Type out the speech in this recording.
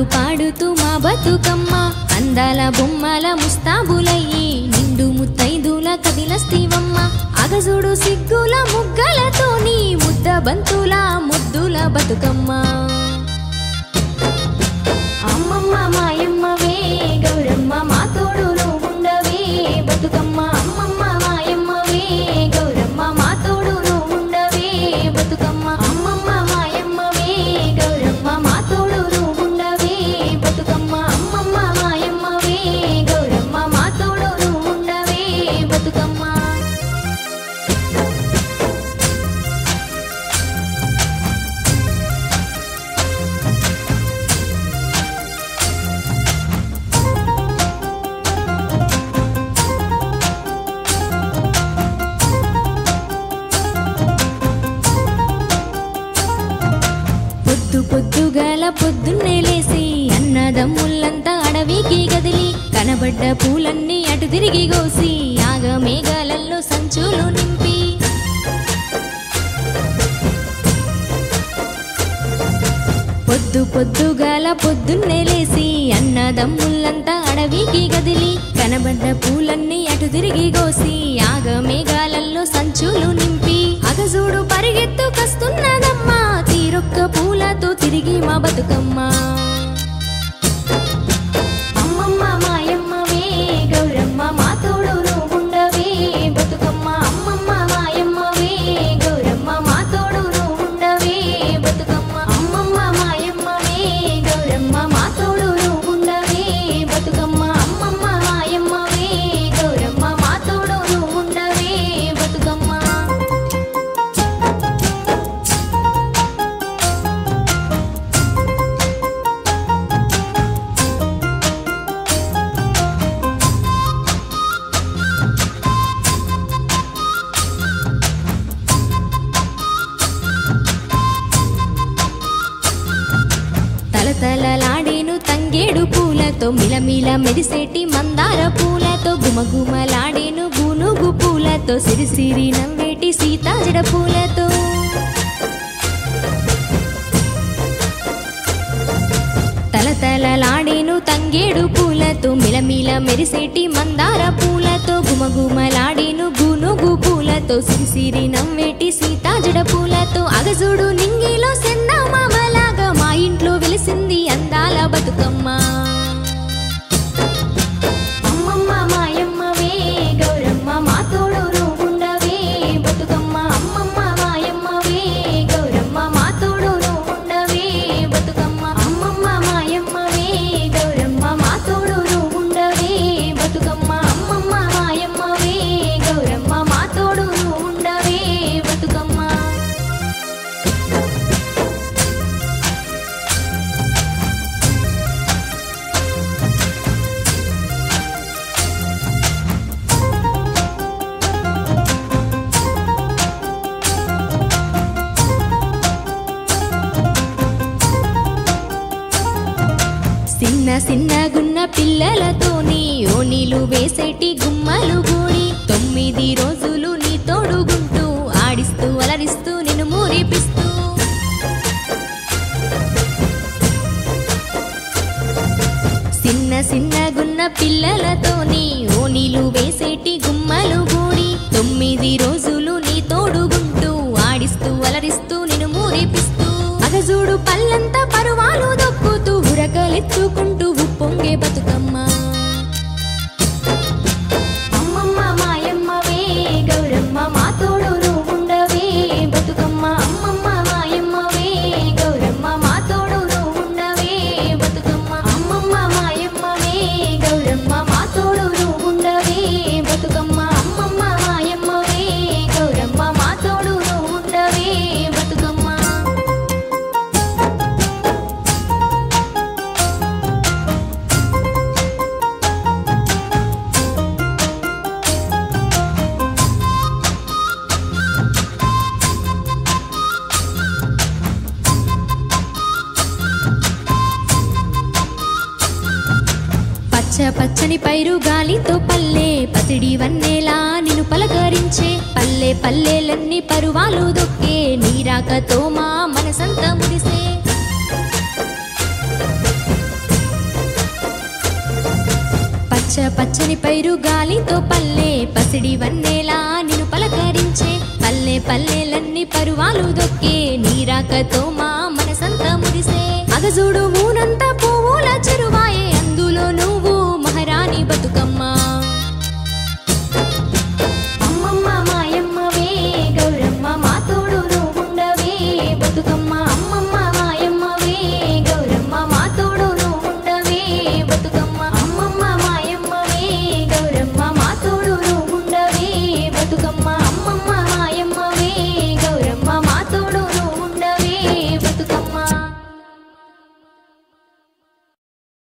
పాడుతూ మా బతుకమ్మ అందాల బొమ్మల ముస్తాబులయ్యి నిండు ముత్తైదుల కదిలస్తీవమ్మ అగజుడు సిగ్గుల ముగ్గలతోని ముద్ద బంతుల ముద్దుల బతుకమ్మ అమ్మమ్మ మాయమ్మవే గౌరమ్మ మా తోడు నువ్వుండవే బతుకమ్మ అమ్మమ్మ మాయమ్మవే గౌరమ్మ మా తోడు నువ్వుండవే బతుకమ్మ అమ్మమ్మ మాయమ్మవే గౌరమ్మ మా తోడు నువ్వుండవే బతుకమ్మ అమ్మమ్మ మాయమ్మవే గౌరమ్మ మా తోడు నువ్వుండవే బతుకమ్మ పొద్దు పొద్దుగాల పొద్దున్నే లేసి అన్నదమ్ముళ్ళంతా అడవికి గదిలి కనబడ్డ పూలన్నీ అటు తిరిగి కోసి ఆగమేఘాలలో సంచులు నింపి పొద్దు పొద్దుగాల పొద్దున్నే లేసి అన్నదమ్ముళ్ళంతా అడవికి గదిలి కనబడ్డ పూలన్నీ అటు తిరిగి కోసి ఆగమేఘాలలో సంచులు నింపి అగజూడు పరిగెత్తు కస్తున్నదమ్మా తీరొక్క పూలతో తిరిగి మా బతుకమ్మ అమ్మమ్మ మాయమ్మవే గౌరమ్మ మా తోడు నువ్వుండవే బతుకమ్మ అమ్మమ్మ మాయమ్మవే గౌరమ్మ మా తోడు నువ్వుండవే బతుకమ్మ అమ్మమ్మ మాయమ్మవే గౌరమ్మ మా తోడు నువ్వుండవే బతుకమ్మ అమ్మమ్మ మాయమ్మవే గౌరమ్మ మా తోడు నువ్వుండవే బతుకమ్మ తలతలలాడేను తంగేడు పూలతో మిలమిల మెరిసేటి మందార పూలతో గుమగుమలాడేను గునుగు పూలతో సిరిసిరి నవ్వేటి సీతాజడ పూలతో తలతలలాడేను తంగేడు పూలతో మిలమిల మెరిసేటి మందార పూలతో గుమగుమలాడేను గునుగు పూలతో సిరిసిరి నవ్వేటి సీతాజడ పూలతో అగజుడు నింగిలో సెందామామలాగా మా ఇంట్లో వెలిసింది అందాల బతుకమ్మ అమ్మమ్మ మాయమ్మవే గౌరమ్మ మా తోడు నువ్వుండవే బతుకమ్మ అమ్మమ్మ మాయమ్మవే గౌరమ్మ మా తోడు నువ్వుండవే బతుకమ్మ అమ్మమ్మ మాయమ్మవే గౌరమ్మ మా తోడు నువ్వుండవే బతుకమ్మ అమ్మమ్మ మాయమ్మవే గౌరమ్మ మా తోడు నువ్వుండవే బతుకమ్మ చిన్న చిన్నగున్న పిల్లలతోని ఓనీలు వేసేటి గుమ్మలు గూడి తొమ్మిది రోజులు నీ తోడుగుంటూ ఆడిస్తూ అలరిస్తూ నిన్ను మూరిపిస్తూ చిన్న చిన్నగున్న పిల్లలతోని ఓనీలు వేసేటి గుమ్మలు గూడి తొమ్మిది రోజులు నీ తోడుగుంటూ ఆడిస్తూ అలరిస్తూ నిన్ను మూరిపిస్తూ అగజూడు పల్లంతా పరువాలు దొక్కుతూ ఉరకలెత్తుకుంటూ ఉప్పొంగే బతుకమ్మ అమ్మమ్మ మాయమ్మవే గౌరమ్మ మా తోడు నువ్వుండవే బతుకమ్మ అమ్మమ్మ మాయమ్మవే గౌరమ్మ మా తోడు నువ్వుండవే బతుకమ్మ అమ్మమ్మ మాయమ్మవే గౌరమ్మ మా తోడు నువ్వుండవే బతుకమ్మ అమ్మమ్మ మాయమ్మవే గౌరమ్మ మా తోడు నువ్వుండవే బతుకమ్మ పచ్చ పచ్చని పైరు గాలితో పల్లె పసిడి వన్నేలా నిన్ను పలకరించే పల్లె పల్లెలన్నీ పరువాలు దొక్కే నీరాకతో మా మనసంతా మురిసే గాలితో పల్లె పసిడి వన్నేలా నిన్ను పలకరించే పల్లె పల్లెలన్నీ పరువాలు దొక్కే నీరాకతో మా మనసంతా మురిసే అగజుడు ఊనంతా